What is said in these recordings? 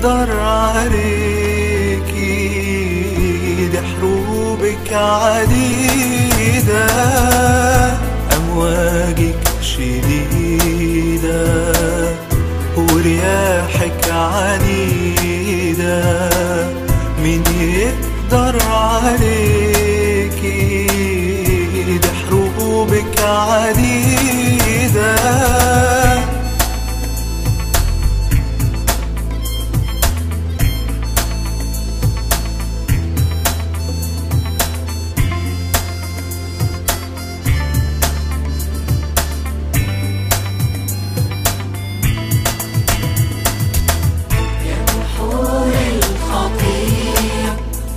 يقدر عليكي دي حروبك عديدة أمواجك شديدة ورياحك عنيدة مين يقدر عليكي دي حروبك عديدة بحور الخطية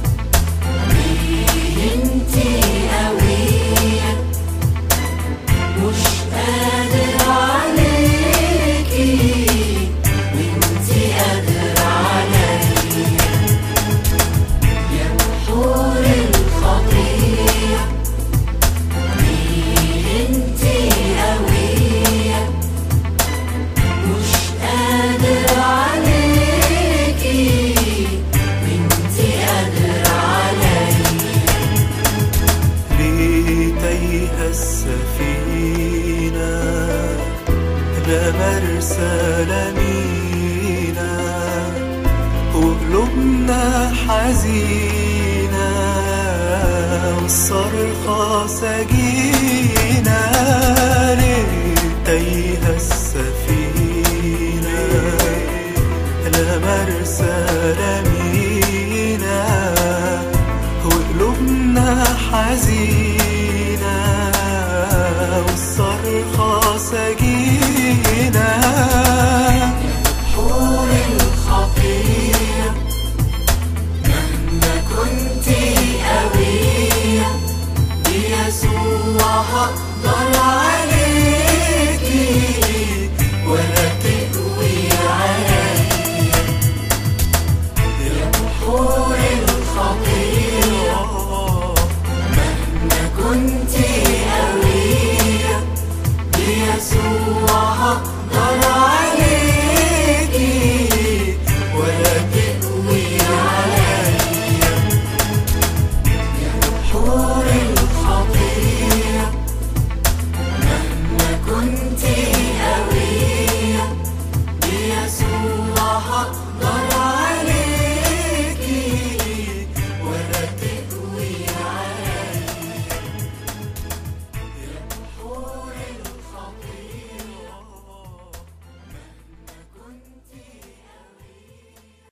انتي قوية مش قادر عليكي وانتي قادر عليا يا بحور الخطية انتي قوية مش قادر عليكي وانتي قادر عليا ليه تايهة السفينة لا مرسى لا مينا وقلوبنا حزينة والصرخة سجينة ليه تايهة السفينة لا مرسى لا